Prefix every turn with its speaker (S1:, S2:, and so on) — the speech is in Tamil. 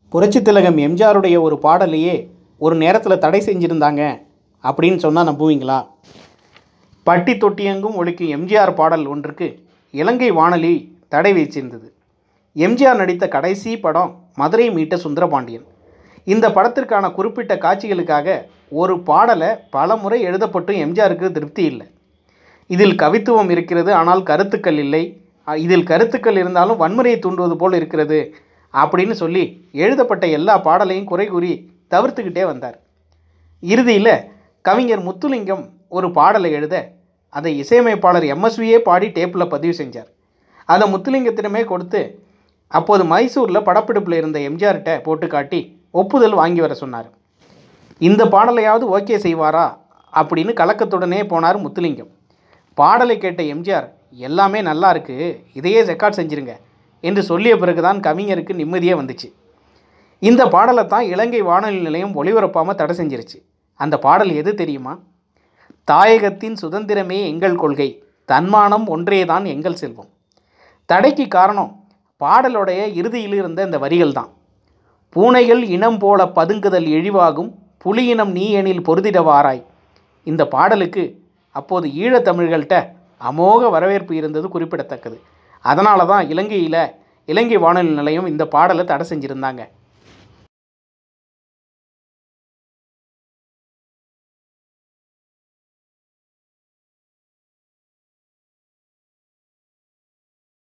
S1: புரட்சித் திலகம் எம்ஜிஆருடைய ஒரு பாடலையே ஒரு நேரத்தில் தடை செஞ்சுருந்தாங்க அப்படின்னு சொன்னால் நம்புவீங்களா பட்டி தொட்டியெங்கும் ஒழிக்கும் எம்ஜிஆர் பாடல் ஒன்றுக்கு இலங்கை வானொலி தடை விதிச்சிருந்தது எம்ஜிஆர் நடித்த கடைசி படம் மதுரை மீட்ட சுந்தரபாண்டியன் இந்த படத்திற்கான குறிப்பிட்ட காட்சிகளுக்காக ஒரு பாடலை பல முறை எழுதப்பட்டும் எம்ஜிஆருக்கு திருப்தி இல்லை இதில் கவித்துவம் இருக்கிறது ஆனால் கருத்துக்கள் இல்லை அ- இதில் கருத்துக்கள் இருந்தாலும் வன்முறையை தூண்டுவது போல் இருக்கிறது அப்படின்னு சொல்லி எழுதப்பட்ட எல்லா பாடலையும் குறை கூறி தவிர்த்துக்கிட்டே வந்தார் இறுதியில் கவிஞர் முத்துலிங்கம் ஒரு பாடலை எழுத அதை இசையமைப்பாளர் எம்எஸ்வியே பாடி டேப்பில் பதிவு செஞ்சார் அதை முத்துலிங்கத்திடமே கொடுத்து அப்போது மைசூரில் படப்பிடிப்பில் இருந்த எம்ஜிஆர்கிட்ட போட்டு காட்டி ஒப்புதல் வாங்கி வர சொன்னார் இந்த பாடலையாவது ஓகே செய்வாரா அப்படின்னு கலக்கத்துடனே போனார் முத்துலிங்கம் பாடலை கேட்ட எம்ஜிஆர் எல்லாமே நல்லா இருக்கு இதையே ரெக்கார்ட் செஞ்சிருங்க என்று சொல்லிய பிறகுதான் கவிஞருக்கு நிம்மதியே வந்துச்சு இந்த பாடலை தான் இலங்கை வானொலி நிலையம் ஒளிபரப்பாமல் தடை செஞ்சிருச்சு அந்த பாடல் எது தெரியுமா தாயகத்தின் சுதந்திரமே எங்கள் கொள்கை தன்மானம் ஒன்றேதான் எங்கள் செல்வம் தடைக்கு காரணம் பாடலுடைய இறுதியில் இருந்த இந்த வரிகள் தான் பூனைகள் இனம் போல பதுங்குதல் இழிவாகும் புலியினம் நீ எனில் பொருதிடவாராய் இந்த பாடலுக்கு அப்போது ஈழத்தமிழர்கள்ட்ட அமோக வரவேற்பு இருந்தது குறிப்பிடத்தக்கது அதனால தான் இலங்கையில் இலங்கை வானொலி நிலையம் இந்த பாடலை தடை செஞ்சுருந்தாங்க